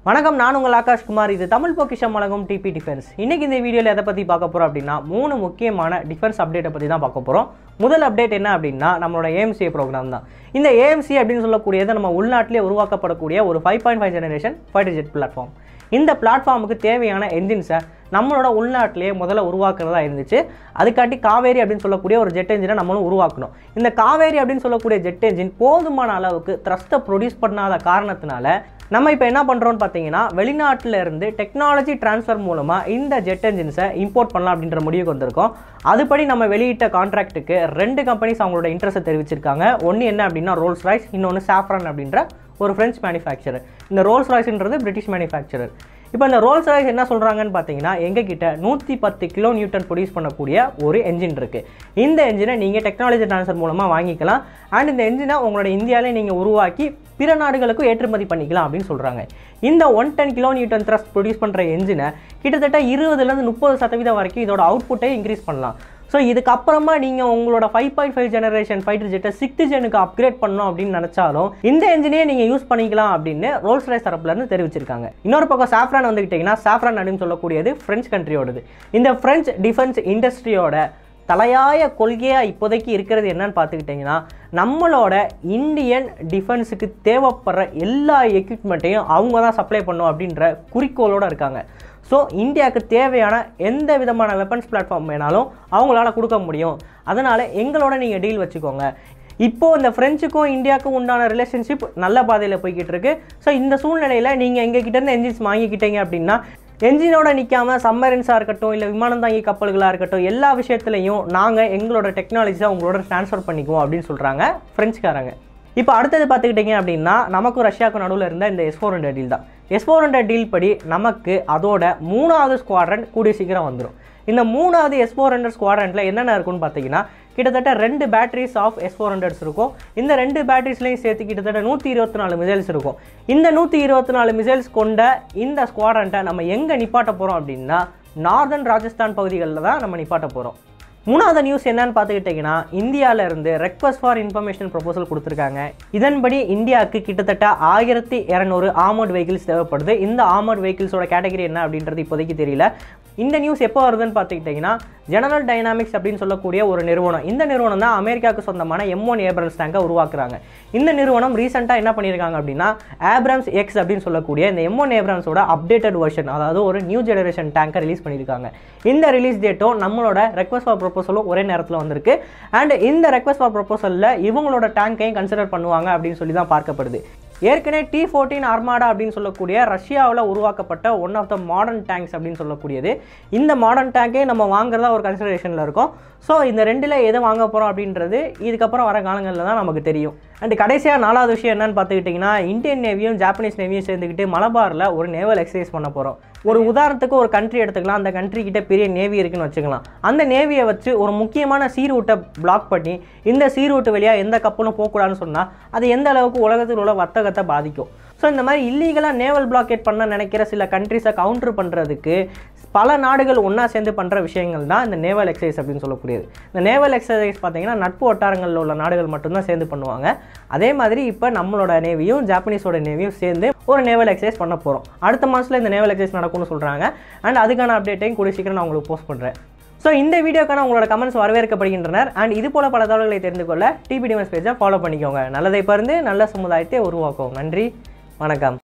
வணக்கம் நான் உங்கள் ஆகாஷ் குமார் இது தமிழ் பொக்கிஷம் வழங்கும் டிபி டிஃபென்ஸ் இன்னைக்கு இந்த வீடியோவில் எதை பற்றி பார்க்க போகிறோம் அப்படின்னா மூணு முக்கியமான டிஃபென்ஸ் அப்டேட்டை பற்றி தான் பார்க்க போகிறோம் முதல் அப்டேட் என்ன அப்படின்னா நம்மளோட ஏஎம்சிஏ ப்ரோக்ராம் தான் இந்த ஏஎம்சி அப்படின்னு சொல்லக்கூடியது நம்ம உள்நாட்டிலே உருவாக்கப்படக்கூடிய ஒரு five point five generation fighter jet platform இந்த பிளாட்ஃபார்முக்கு தேவையான என்ஜின்ஸை நம்மளோட உள்நாட்டிலேயே முதல்ல உருவாக்குறதா இருந்துச்சு அதுக்காட்டி காவேரி அப்படின்னு சொல்லக்கூடிய ஒரு ஜெட் என்ஜினை நம்மளும் உருவாக்கணும் இந்த காவேரி அப்படின்னு சொல்லக்கூடிய ஜெட் என்ஜின் போதுமான அளவுக்கு த்ரஸ்ட்டை ப்ரொடியூஸ் பண்ணாத காரணத்தினால நம்ம இப்போ என்ன பண்ணுறோம்னு பார்த்தீங்கன்னா வெளிநாட்டில் இருந்து டெக்னாலஜி ட்ரான்ஸ்ஃபர் மூலமாக இந்த ஜெட் என்ஜின்ஸை இம்போர்ட் பண்ணலாம் அப்படின்ற முடிவுக்கு வந்திருக்கோம் அதுபடி நம்ம வெளியிட்ட கான்ட்ராக்ட்டுக்கு ரெண்டு கம்பெனிஸ் அவங்களோட இன்ட்ரெஸ்ட்டை தெரிவிச்சிருக்காங்க ஒன்று என்ன அப்படின்னா ரோல்ஸ் ராய்ஸ் இன்னொன்று சாஃப்ரான் அப்படின்ற ஒரு ஃப்ரெஞ்ச் மேனுஃபேக்சரர் இந்த ரோல்ஸ் ராய்ஸ்ன்றது பிரிட்டிஷ் மேனுஃபேக்சரர் இப்போ இந்த ரோல்ஸ் ராய்ஸ் என்ன சொல்கிறாங்கன்னு பார்த்தீங்கன்னா எங்ககிட்ட நூற்றி பத்து கிலோ நியூட்டன் ப்ரொடியூஸ் பண்ணக்கூடிய ஒரு என்ஜின் இருக்குது இந்த என்ஜினை நீங்கள் டெக்னாலஜி ட்ரான்ஸ்ஃபர் மூலமாக வாங்கிக்கலாம் அண்ட் இந்த என்ஜினை உங்களோட இந்தியாவிலே நீங்கள் உருவாக்கி பிற நாடுகளுக்கும் ஏற்றுமதி பண்ணிக்கலாம் அப்படின்னு சொல்கிறாங்க இந்த one ten kilo newton thrust produce பண்ணுற என்ஜினை கிட்டத்தட்ட இருபதுலேருந்து முப்பது சதவீதம் வரைக்கும் இதோட அவுட்புட்டை இன்க்ரீஸ் பண்ணலாம் ஸோ இதுக்கப்புறமா நீங்கள் உங்களோட five point five generation fighter ஜெட்டை சிக்ஸ்த் ஜெனுக்கு அப்கிரேட் பண்ணணும் அப்படின்னு நினச்சாலும் இந்த என்ஜினே நீங்கள் யூஸ் பண்ணிக்கலாம் அப்படின்னு ரோல்ஸ் ரைஸ் தரப்புலேருந்து தெரிவிச்சிருக்காங்க இன்னொரு பக்கம் சாஃப்ரான் வந்துக்கிட்டிங்கன்னா சாஃப்ரான் அப்படின்னு சொல்லக்கூடியது ஃப்ரெஞ்ச் கண்ட்ரியோடது இந்த ஃப்ரெஞ்ச் டிஃபென்ஸ் இண்டஸ்ட்ரியோட தலையாய கொள்கையாக இப்போதைக்கு இருக்கிறது என்னன்னு பார்த்துக்கிட்டிங்கன்னா நம்மளோட இந்தியன் டிஃபென்ஸுக்கு தேவைப்படுற எல்லா எக்யூப்மெண்ட்டையும் அவங்க தான் சப்ளை பண்ணும் அப்படின்ற குறிக்கோளோடு இருக்காங்க ஸோ இந்தியாவுக்கு தேவையான எந்த விதமான வெப்பன்ஸ் பிளாட்ஃபார்ம் வேணாலும் அவங்களால கொடுக்க முடியும் அதனால் எங்களோட நீங்கள் டீல் வச்சுக்கோங்க இப்போ இந்த ஃப்ரெஞ்சுக்கும் இந்தியாவுக்கும் உண்டான ரிலேஷன்ஷிப் நல்ல பாதையில் போய்கிட்டு இருக்கு ஸோ இந்த சூழ்நிலையில் நீங்கள் எங்ககிட்ட இருந்து என்ஜின்ஸ் வாங்கிக்கிட்டீங்க அப்படின்னா என்ஜினோட நிற்காம சம்மரின்ஸாக இருக்கட்டும் இல்லை விமானம் தாங்கி கப்பல்களாக இருக்கட்டும் எல்லா விஷயத்துலையும் நாங்கள் எங்களோட டெக்னாலஜிஸை உங்களோட ட்ரான்ஸ்ஃபர் பண்ணிக்குவோம் அப்படின்னு சொல்கிறாங்க ஃப்ரெஞ்சுக்காரங்க இப்போ அடுத்தது பார்த்துக்கிட்டிங்க அப்படின்னா நமக்கும் ரஷ்யாவுக்கும் நடுவில் இருந்த இந்த எஸ் ஃபோர் ஹண்ட்ரட் டீல் தான் எஸ் ஃபோர் ஹண்ட்ரட் டீல் படி நமக்கு அதோட மூணாவது ஸ்குவாட்ரன் கூடிய சீக்கிரம் வந்துடும் இந்த மூணாவது எஸ் ஃபோர் ஹண்ட்ரட் ஸ்குவாட்ரனில் என்னென்ன இருக்குன்னு பார்த்தீங்கன்னா கிட்டத்தட்ட ரெண்டு batteries of S four hundreds இருக்கும் இந்த ரெண்டு பேட்டரிஸ்லையும் சேர்த்து கிட்டத்தட்ட நூற்றி இருபத்தி நாலு மிசைல்ஸ் இருக்கும் இந்த நூற்றி இருபத்தி நாலு மிசைல்ஸ் கொண்ட இந்த ஸ்குவாட்ரண்ட்டை நம்ம எங்கே நிப்பாட்ட போகிறோம் அப்படின்னா நார்தன் ராஜஸ்தான் பகுதிகளில் தான் நம்ம நிப்பாட்ட போகிறோம் மூணாவது நியூஸ் என்னன்னு பார்த்துக்கிட்டிங்கன்னா இந்தியாவில் இருந்து ரெக்வஸ்ட் ஃபார் இன்ஃபர்மேஷன் ப்ரொபோசல் கொடுத்துருக்காங்க இதன்படி இந்தியாவுக்கு கிட்டத்தட்ட ஆயிரத்தி இரநூறு ஆமர்ட் வெஹிக்கிள்ஸ் தேவைப்படுது இந்த ஆமர்ட் வெஹிக்கிள்ஸோட கேட்டகரி என்ன அப்படின்றது இப்போதைக்கு தெரியல இந்த நியூஸ் எப்போ வருதுன்னு பார்த்துக்கிட்டிங்கன்னா ஜெனரல் டைனாமிக்ஸ் அப்படின்னு சொல்லக்கூடிய ஒரு நிறுவனம் இந்த நிறுவனம் தான் அமெரிக்காவுக்கு சொந்தமான எம் ஒன் ஏப்ரம்ஸ் டேங்கை உருவாக்குறாங்க இந்த நிறுவனம் ரீசெண்டாக என்ன பண்ணியிருக்காங்க அப்படின்னா ஆப்ரம்ஸ் எக்ஸ் அப்படின்னு சொல்லக்கூடிய இந்த எம் ஒன் ஏப்ரம்ஸோட அப்டேட்டட் வெர்ஷன் அதாவது ஒரு நியூ ஜெனரேஷன் டேங்கை ரிலீஸ் பண்ணியிருக்காங்க இந்த ரிலீஸ் டேட்டும் நம்மளோட ரெக்வஸ்ட் ஃபார் ப்ரொபோசலும் ஒரே நேரத்தில் வந்திருக்கு அண்ட் இந்த ரெக்வஸ்ட் ஃபார் ப்ரொபோசலில் இவங்களோட டேங்கையும் கன்சிடர் பண்ணுவாங்க அப்படின்னு சொல்லி தான் பார்க்கப்படுது ஏற்கனவே டி ஃபோர்டீன் ஆர்மாடா அப்படின்னு சொல்லக்கூடிய ரஷ்யாவில் உருவாக்கப்பட்ட one of the modern tanks அப்படின்னு சொல்லக்கூடியது இந்த மாடர்ன் டேங்கே நம்ம வாங்குறதா ஒரு கன்சிடரேஷனில் இருக்கும் ஸோ இந்த ரெண்டில் எதை வாங்க போகிறோம் அப்படின்றது இதுக்கப்புறம் வர காலங்களில் தான் நமக்கு தெரியும் அண்ட் கடைசியாக நாலாவது விஷயம் என்னன்னு பார்த்துக்கிட்டிங்கன்னா இந்தியன் நேவியும் ஜாப்பனீஸ் நேவியும் சேர்ந்துக்கிட்டு மலபாரில் ஒரு நேவல் எக்ஸசைஸ் பண்ண போகிறோம் ஒரு உதாரணத்துக்கு ஒரு கண்ட்ரி எடுத்துக்கலாம் அந்த கண்ட்ரி கிட்ட பெரிய நேவி இருக்குன்னு வச்சுக்கலாம் அந்த நேவியை வச்சு ஒரு முக்கியமான சீ ரூட்டை பிளாக் பண்ணி இந்த சீ ரூட்டு வழியாக எந்த கப்பலும் போகக்கூடாதுன்னு சொன்னால் அது எந்த அளவுக்கு உலகத்தில் உள்ள வர்த்தகத்தை பாதிக்கும் ஸோ இந்த மாதிரி இல்லீகலாக நேவல் பிளாக்கெட் பண்ண நினைக்கிற சில கண்ட்ரிஸை கவுண்டர் பண்ணுறதுக்கு பல நாடுகள் ஒன்றா சேர்ந்து பண்ணுற விஷயங்கள் தான் இந்த நேவல் எக்ஸசைஸ் அப்படின்னு சொல்லக்கூடியது இந்த நேவல் எக்ஸசைஸ் பார்த்தீங்கன்னா நட்பு வட்டாரங்களில் உள்ள நாடுகள் மட்டும்தான் சேர்ந்து பண்ணுவாங்க அதே மாதிரி இப்போ நம்மளோட நேவியும் ஜாப்பனீஸோட நேவியும் சேர்ந்து ஒரு நேவல் எக்ஸசைஸ் பண்ண போகிறோம் அடுத்த மாதத்தில் இந்த நேவல் எக்ஸசைஸ் நடக்கும்னு சொல்கிறாங்க அண்ட் அதுக்கான அப்டேட்டையும் கூடிய சீக்கிரம் நான் உங்களுக்கு போஸ்ட் பண்ணுறேன் ஸோ இந்த வீடியோக்கான உங்களோட கமெண்ட்ஸ் வரவேற்கப்படுகின்றனர் அண்ட் இது போல பல தகவல்களை தெரிந்து கொள்ள டிபி டிமஸ் பேஜை ஃபாலோ பண்ணிக்கோங்க நல்லதை பருந்து நல்ல சமுதாயத்தை உருவாக்கும் நன்றி வணக்கம்